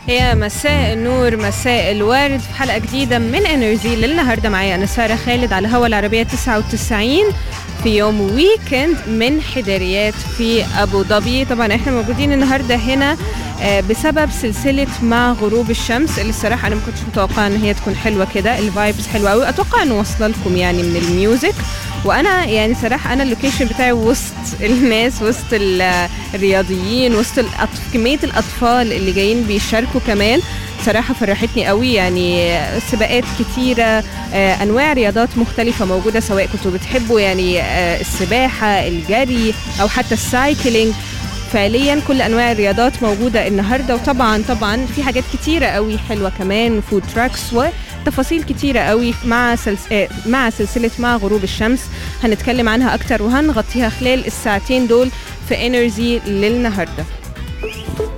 يا مساء النور مساء الورد في حلقة جديدة من انرجي للنهاردة معايا أنا سارة خالد على هوا العربية 99 في يوم ويكند من حداريات في أبو ظبي طبعا احنا موجودين النهاردة هنا آه، بسبب سلسلة مع غروب الشمس اللي الصراحة أنا ما كنتش متوقعة إن هي تكون حلوة كده الفايبس حلوة أوي أتوقع إنه واصلة لكم يعني من الميوزك وانا يعني صراحه انا اللوكيشن بتاعي وسط الناس وسط ال- الرياضيين وسط الأطف... كميه الاطفال اللي جايين بيشاركوا كمان صراحه فرحتني قوي يعني سباقات كتيره آه، انواع رياضات مختلفه موجوده سواء كنتوا بتحبوا يعني آه، السباحه الجري او حتى السايكلينج فعليا كل انواع الرياضات موجوده النهارده وطبعا طبعا في حاجات كتيره قوي حلوه كمان فود تراكس وتفاصيل كتيره قوي مع سلس... آه، مع سلسله مع غروب الشمس هنتكلم عنها اكتر وهنغطيها خلال الساعتين دول في انرجي للنهارده